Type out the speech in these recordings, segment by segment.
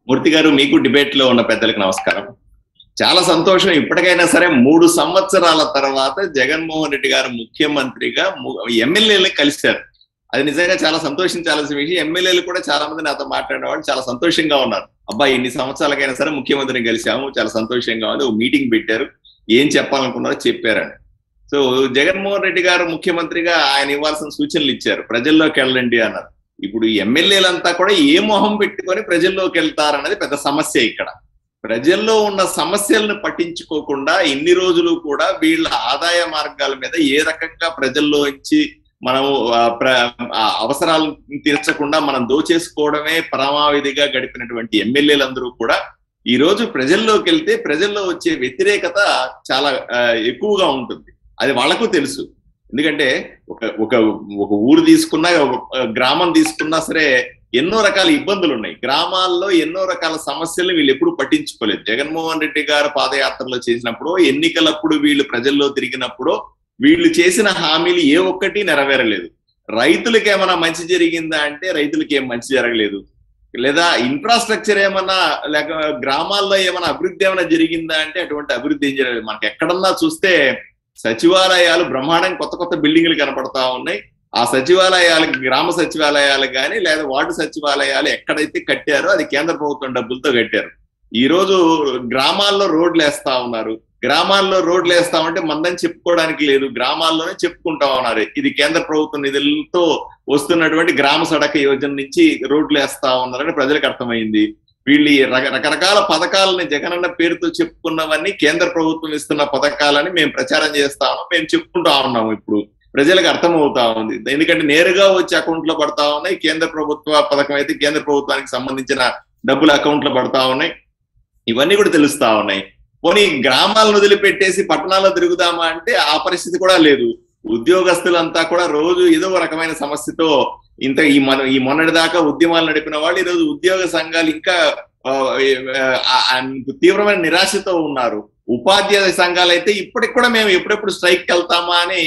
మూర్తి గారు మీకు డిబేట్ లో ఉన్న పెద్దలకు నమస్కారం చాలా సంతోషం ఇప్పటికైనా సరే మూడు సంవత్సరాల తర్వాత జగన్మోహన్ రెడ్డి గారు ముఖ్యమంత్రిగా ఎమ్మెల్యేలు కలిశారు అది నిజంగా చాలా సంతోషించాల్సిన విషయం ఎమ్మెల్యేలు కూడా చాలా మంది నాతో మాట్లాడిన వాళ్ళు చాలా సంతోషంగా ఉన్నారు అబ్బాయి ఇన్ని సంవత్సరాలకైనా సరే ముఖ్యమంత్రిని కలిశాము చాలా సంతోషంగా ఉంది ఒక మీటింగ్ పెట్టారు ఏం చెప్పాలనుకున్నారో చెప్పారని సో జగన్మోహన్ రెడ్డి గారు ముఖ్యమంత్రిగా ఆయన ఇవ్వాల్సిన సూచనలు ఇచ్చారు ప్రజల్లోకి వెళ్ళండి అన్నారు ఇప్పుడు ఎమ్మెల్యేలంతా కూడా ఏ మొహం పెట్టుకొని ప్రజల్లోకి వెళ్తారన్నది పెద్ద సమస్య ఇక్కడ ప్రజల్లో ఉన్న సమస్యలను పట్టించుకోకుండా ఇన్ని రోజులు కూడా వీళ్ళ ఆదాయ మార్గాల మీద ఏ రకంగా ప్రజల్లో నుంచి మనం అవసరాలను తీర్చకుండా మనం దోచేసుకోవడమే పరమావిధిగా గడిపినటువంటి ఎమ్మెల్యేలందరూ కూడా ఈ రోజు ప్రజల్లోకి వెళ్తే ప్రజల్లో వచ్చే వ్యతిరేకత చాలా ఎక్కువగా ఉంటుంది అది వాళ్లకు తెలుసు ఎందుకంటే ఒక ఒక ఒక ఊరు తీసుకున్నా ఒక గ్రామం తీసుకున్నా సరే ఎన్నో రకాల ఇబ్బందులు ఉన్నాయి గ్రామాల్లో ఎన్నో రకాల సమస్యలు వీళ్ళు ఎప్పుడు పట్టించుకోలేదు జగన్మోహన్ రెడ్డి గారు పాదయాత్రలో చేసినప్పుడు ఎన్నికలప్పుడు వీళ్ళు ప్రజల్లో తిరిగినప్పుడు వీళ్ళు చేసిన హామీలు ఏ ఒక్కటి నెరవేరలేదు రైతులకి ఏమైనా మంచి జరిగిందా అంటే రైతులకి ఏం మంచి జరగలేదు లేదా ఇన్ఫ్రాస్ట్రక్చర్ ఏమన్నా లేక గ్రామాల్లో ఏమైనా అభివృద్ధి ఏమైనా జరిగిందా అంటే అటువంటి అభివృద్ధి ఏం జరగలేదు మనకి ఎక్కడన్నా చూస్తే సచివాలయాలు బ్రహ్మాండం కొత్త కొత్త బిల్డింగ్లు కనపడతా ఉన్నాయి ఆ సచివాలయాలకు గ్రామ సచివాలయాలు కానీ లేదా వార్డు సచివాలయాలు ఎక్కడైతే కట్టారో అది కేంద్ర ప్రభుత్వం డబ్బులతో కట్టారు ఈ రోజు గ్రామాల్లో రోడ్లు వేస్తా ఉన్నారు గ్రామాల్లో రోడ్లు వేస్తామంటే మందని చెప్పుకోవడానికి లేదు గ్రామాల్లోనే చెప్పుకుంటా ఉన్నారు ఇది కేంద్ర ప్రభుత్వ నిధులతో వస్తున్నటువంటి గ్రామ సడక యోజన నుంచి రోడ్లు వేస్తా ఉన్నారని ప్రజలకు అర్థమైంది వీళ్ళు రకరకాల పథకాలని జగనన్న పేరుతో చెప్పుకున్నవన్నీ కేంద్ర ప్రభుత్వం ఇస్తున్న పథకాలని మేము ప్రచారం చేస్తా ఉన్నాం మేము చెప్పుకుంటా ఉన్నాము ఇప్పుడు ప్రజలకు అర్థమవుతా ఉంది ఎందుకంటే నేరుగా వచ్చి అకౌంట్ లో పడతా ఉన్నాయి కేంద్ర ప్రభుత్వ పథకం అయితే కేంద్ర ప్రభుత్వానికి సంబంధించిన డబ్బులు అకౌంట్ లో పడతా ఉన్నాయి ఇవన్నీ కూడా తెలుస్తా ఉన్నాయి పోనీ గ్రామాలను వదిలిపెట్టేసి పట్టణాల్లో తిరుగుదామా అంటే ఆ పరిస్థితి కూడా లేదు ఉద్యోగస్తులంతా కూడా రోజు ఏదో రకమైన సమస్యతో ఇంత ఈ మన ఈ మొన్నటి దాకా ఉద్యమాలు నడిపిన వాళ్ళు ఈరోజు ఉద్యోగ సంఘాలు ఇంకా తీవ్రమైన నిరాశతో ఉన్నారు ఉపాధ్యాయ సంఘాలు అయితే ఇప్పటికి కూడా మేము ఎప్పుడెప్పుడు స్ట్రైక్ వెళ్తామా అని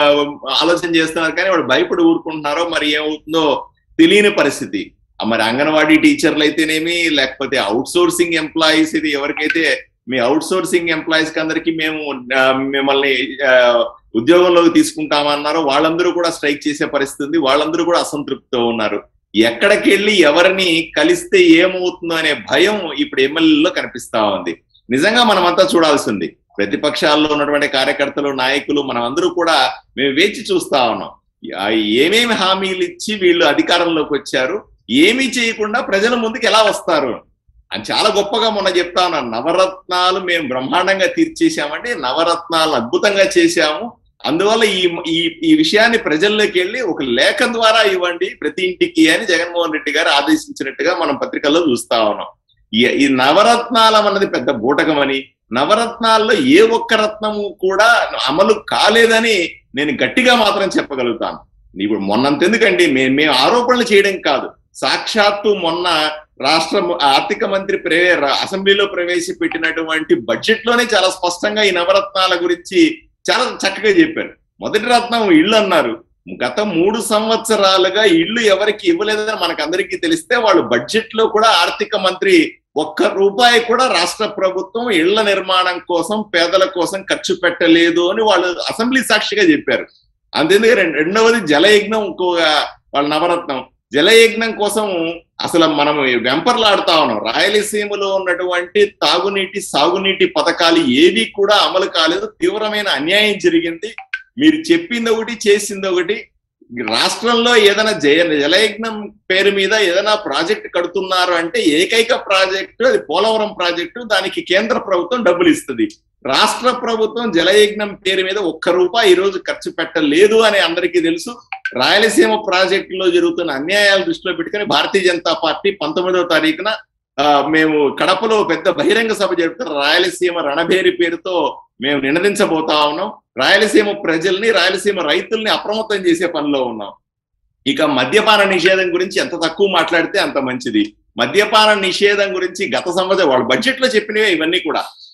ఆలోచన చేస్తున్నారు కానీ వాళ్ళు భయపడి ఊరుకుంటున్నారో మరి ఏమవుతుందో తెలియని పరిస్థితి మరి అంగన్వాడీ టీచర్లు అయితేనేమి లేకపోతే అవుట్ సోర్సింగ్ ఎంప్లాయీస్ ఇది ఎవరికైతే మీ అవుట్ సోర్సింగ్ ఎంప్లాయీస్ కి అందరికి మేము మిమ్మల్ని ఉద్యోగంలోకి తీసుకుంటామన్నారో వాళ్ళందరూ కూడా స్ట్రైక్ చేసే పరిస్థితి ఉంది వాళ్ళందరూ కూడా అసంతృప్తితో ఉన్నారు ఎక్కడికి వెళ్ళి ఎవరిని కలిస్తే ఏమవుతుందో అనే భయం ఇప్పుడు ఎమ్మెల్యేలో కనిపిస్తా ఉంది నిజంగా మనమంతా చూడాల్సింది ప్రతిపక్షాల్లో ఉన్నటువంటి కార్యకర్తలు నాయకులు మనమందరూ కూడా మేము వేచి చూస్తా ఉన్నాం ఏమేమి హామీలు ఇచ్చి వీళ్ళు అధికారంలోకి వచ్చారు ఏమీ చేయకుండా ప్రజల ముందుకు ఎలా వస్తారు అని చాలా గొప్పగా మొన్న చెప్తా ఉన్నాను నవరత్నాలు మేము బ్రహ్మాండంగా తీర్చేసామంటే నవరత్నాలు అద్భుతంగా చేశాము అందువల్ల ఈ ఈ ఈ విషయాన్ని ప్రజల్లోకి వెళ్ళి ఒక లేఖ ద్వారా ఇవ్వండి ప్రతి ఇంటికి అని జగన్మోహన్ రెడ్డి గారు ఆదేశించినట్టుగా మనం పత్రికల్లో చూస్తా ఉన్నాం ఈ నవరత్నాలం అన్నది పెద్ద బూటకమని నవరత్నాల్లో ఏ ఒక్క రత్నము కూడా అమలు కాలేదని నేను గట్టిగా మాత్రం చెప్పగలుగుతాను ఇప్పుడు మొన్నంతెందుకండి మేము మేము ఆరోపణలు చేయడం కాదు సాక్షాత్తు మొన్న రాష్ట్ర ఆర్థిక మంత్రి ప్రే అసెంబ్లీలో ప్రవేశపెట్టినటువంటి బడ్జెట్ లోనే చాలా స్పష్టంగా ఈ నవరత్నాల గురించి చాలా చక్కగా చెప్పారు మొదటి రత్నం ఇళ్ళు అన్నారు గత మూడు సంవత్సరాలుగా ఇళ్ళు ఎవరికి ఇవ్వలేదని మనకు అందరికీ తెలిస్తే వాళ్ళు బడ్జెట్ లో కూడా ఆర్థిక మంత్రి ఒక్క రూపాయి కూడా రాష్ట్ర ప్రభుత్వం ఇళ్ల నిర్మాణం కోసం పేదల కోసం ఖర్చు పెట్టలేదు అని వాళ్ళు అసెంబ్లీ సాక్షిగా చెప్పారు అంతేందుకు రెండవది జలయజ్ఞం ఇంకొక వాళ్ళ నవరత్నం జలయజ్ఞం కోసం అసలు మనం వెంపర్లాడుతా ఉన్నాం రాయలసీమలో ఉన్నటువంటి తాగునీటి సాగునీటి పథకాలు ఏవి కూడా అమలు కాలేదు తీవ్రమైన అన్యాయం జరిగింది మీరు చెప్పింది ఒకటి చేసింది ఒకటి రాష్ట్రంలో ఏదైనా జయ జలయజ్ఞం పేరు మీద ఏదైనా ప్రాజెక్ట్ కడుతున్నారు అంటే ఏకైక ప్రాజెక్టు అది పోలవరం ప్రాజెక్టు దానికి కేంద్ర ప్రభుత్వం డబ్బులు ఇస్తుంది రాష్ట్ర ప్రభుత్వం జలయజ్ఞం పేరు మీద ఒక్క రూపాయి ఈ రోజు ఖర్చు పెట్టలేదు అని అందరికీ తెలుసు రాయలసీమ ప్రాజెక్టులో జరుగుతున్న అన్యాయాలు దృష్టిలో పెట్టుకుని భారతీయ జనతా పార్టీ పంతొమ్మిదవ తారీఖున మేము కడపలో పెద్ద బహిరంగ సభ జరుపుతున్న రాయలసీమ రణభేరి పేరుతో మేము నినదించబోతా ఉన్నాం రాయలసీమ ప్రజల్ని రాయలసీమ రైతుల్ని అప్రమత్తం చేసే పనిలో ఉన్నాం ఇక మద్యపాన నిషేధం గురించి ఎంత తక్కువ మాట్లాడితే అంత మంచిది మద్యపాన నిషేధం గురించి గత సంవత్సరం వాళ్ళు బడ్జెట్ లో చెప్పినవే ఇవన్నీ కూడా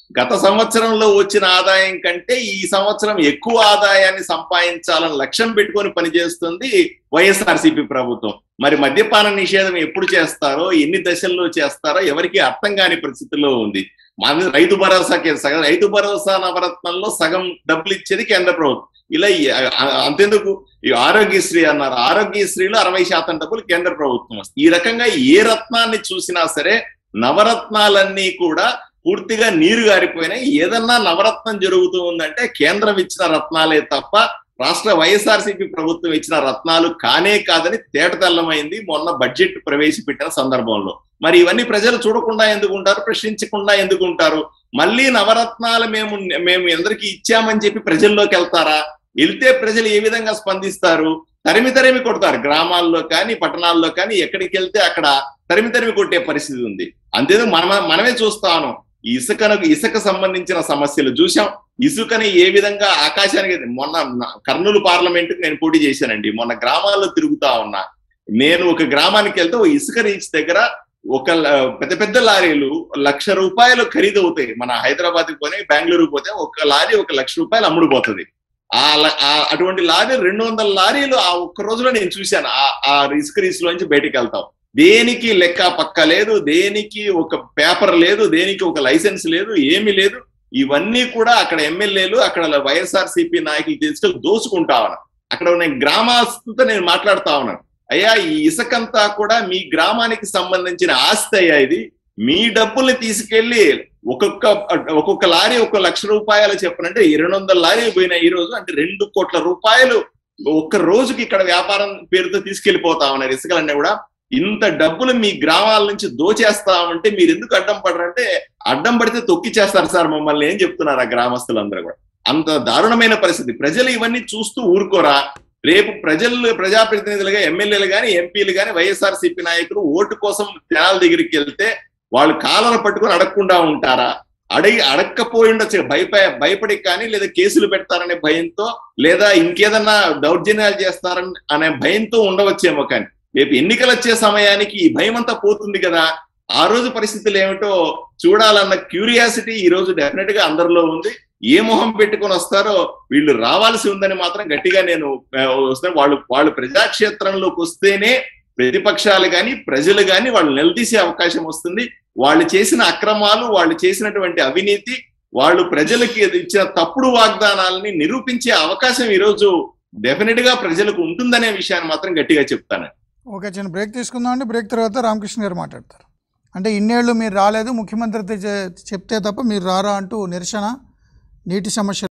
గత సంవత్సరంలో వచ్చిన ఆదాయం కంటే ఈ సంవత్సరం ఎక్కువ ఆదాయాన్ని సంపాదించాలని లక్ష్యం పెట్టుకొని పనిచేస్తుంది వైఎస్ఆర్సీపీ ప్రభుత్వం మరి మద్యపాన నిషేధం ఎప్పుడు చేస్తారో ఎన్ని దశల్లో చేస్తారో ఎవరికి అర్థం కాని పరిస్థితిలో ఉంది మన రైతు భరోసాకి సగం రైతు భరోసా నవరత్నంలో సగం డబ్బులు ఇచ్చేది కేంద్ర ప్రభుత్వం ఇలా ఈ- ఆ- అంతెందుకు ఈ ఆరోగ్యశ్రీ అన్నారు ఆరోగ్యశ్రీలో అరవై శాతం డబ్బులు కేంద్ర ప్రభుత్వం వస్తుంది ఈ రకంగా ఏ రత్నాన్ని చూసినా సరే నవరత్నాలన్నీ కూడా పూర్తిగా నీరు గారిపోయినాయి ఏదన్నా నవరత్నం జరుగుతూ ఉందంటే కేంద్రం ఇచ్చిన రత్నాలే తప్ప రాష్ట్ర వైఎస్ఆర్సీపీ ప్రభుత్వం ఇచ్చిన రత్నాలు కానే కాదని తేటతెల్లమైంది మొన్న బడ్జెట్ ప్రవేశపెట్టిన సందర్భంలో మరి ఇవన్నీ ప్రజలు చూడకుండా ఎందుకు ఉంటారు ప్రశ్నించకుండా ఎందుకు ఉంటారు మళ్ళీ నవరత్నాలు మేము మేము ఎందరికి ఇచ్చామని చెప్పి ప్రజల్లోకి వెళ్తారా వెళ్తే ప్రజలు ఏ విధంగా స్పందిస్తారు తరిమి తరిమి కొడతారు గ్రామాల్లో కానీ పట్టణాల్లో కానీ ఎక్కడికి వెళ్తే అక్కడ తరిమి తరిమి కొట్టే పరిస్థితి ఉంది అంతేదో మన మనమే చూస్తాను ఈ ఇసుకను ఇసుక సంబంధించిన సమస్యలు చూసాం ఇసుకని ఏ విధంగా ఆకాశానికి మొన్న నా- కర్నూలు పార్లమెంట్ నేను పోటీ చేశానండి మొన్న గ్రామాల్లో తిరుగుతా ఉన్నా నేను ఒక గ్రామానికి వెళ్తే ఓ ఇసుక రీచ్ దగ్గర ఒక ల- పెద్ద పెద్ద లారీలు లక్ష రూపాయలు ఖరీదు అవుతాయి మన హైదరాబాద్ పోతే బెంగళూరు పోతే ఒక లారీ ఒక లక్ష రూపాయలు అమ్ముడుపోతుంది ఆ ల- ఆ- అటువంటి లారీ రెండు వందల లారీలు ఆ ఒక్క రోజులో నేను చూశాను ఆ ఆ రిస్క్ రీస్ లోంచి బయటికి వెళ్తాం దేనికి లెక్క పక్క లేదు దేనికి ఒక పేపర్ లేదు దేనికి ఒక లైసెన్స్ లేదు ఏమీ లేదు ఇవన్నీ కూడా అక్కడ ఎమ్మెల్యేలు అక్కడ వైఎస్ఆర్ సిపి నాయకులు తీసుకొని దోచుకుంటా ఉన్నారు అక్కడ ఉన్న గ్రామస్తులతో నేను మాట్లాడుతా ఉన్నాను అయ్యా ఈ ఇసుకంతా కూడా మీ గ్రామానికి సంబంధించిన ఆస్తి అయ్యా ఇది మీ డబ్బుల్ని తీసుకెళ్లి ఒక్కొక్క ఒక్కొక్క లారీ ఒక లక్ష రూపాయలు చెప్పనంటే రెండు వందల లారీలు పోయినాయి ఈ రోజు అంటే రెండు కోట్ల రూపాయలు ఒక్క రోజుకి ఇక్కడ వ్యాపారం పేరుతో తీసుకెళ్లిపోతా ఉన్నారు ఇసుకలన్నీ కూడా ఇంత డబ్బులు మీ గ్రామాల నుంచి దోచేస్తామంటే మీరు ఎందుకు అడ్డం పడరంటే అడ్డం పడితే తొక్కి చేస్తారు సార్ మమ్మల్ని ఏం చెప్తున్నారు ఆ గ్రామస్తులందరూ కూడా అంత దారుణమైన పరిస్థితి ప్రజలు ఇవన్నీ చూస్తూ ఊరుకోరా రేపు ప్రజలు ప్రజాప్రతినిధులుగా ఎమ్మెల్యేలు గాని ఎంపీలు గాని వైఎస్ఆర్ సిపి నాయకులు ఓటు కోసం జనాల దగ్గరికి వెళ్తే వాళ్ళు కాలను పట్టుకొని అడగకుండా ఉంటారా అడిగి అడక్కపోయి ఉండొచ్చు భయప భయపడి కానీ లేదా కేసులు పెడతారనే భయంతో లేదా ఇంకేదన్నా దౌర్జన్యాలు చేస్తారని అనే భయంతో ఉండవచ్చేమో కానీ రేపు ఎన్నికలు వచ్చే సమయానికి ఈ భయం అంతా పోతుంది కదా ఆ రోజు పరిస్థితులు ఏమిటో చూడాలన్న క్యూరియాసిటీ ఈ రోజు డెఫినెట్ గా అందరిలో ఉంది ఏ మొహం పెట్టుకొని వస్తారో వీళ్ళు రావాల్సి ఉందని మాత్రం గట్టిగా నేను ఆ, వస్తే వాళ్ళు వాళ్ళు ప్రజాక్షేత్రంలోకి వస్తేనే ప్రతిపక్షాలు కానీ ప్రజలు కానీ వాళ్ళు నిలదీసే అవకాశం వస్తుంది వాళ్ళు చేసిన అక్రమాలు వాళ్ళు చేసినటువంటి అవినీతి వాళ్ళు ప్రజలకి ఇచ్చిన తప్పుడు వాగ్దానాలని నిరూపించే అవకాశం ఈరోజు డెఫినెట్ గా ప్రజలకు ఉంటుందనే విషయాన్ని మాత్రం గట్టిగా చెప్తాను ఓకే చిన్న బ్రేక్ తీసుకుందాం అండి బ్రేక్ తర్వాత రామకృష్ణ గారు మాట్లాడతారు అంటే ఇన్నేళ్ళు మీరు రాలేదు ముఖ్యమంత్రి చెప్తే తప్ప మీరు రారా అంటూ నిరసన నీటి సమస్య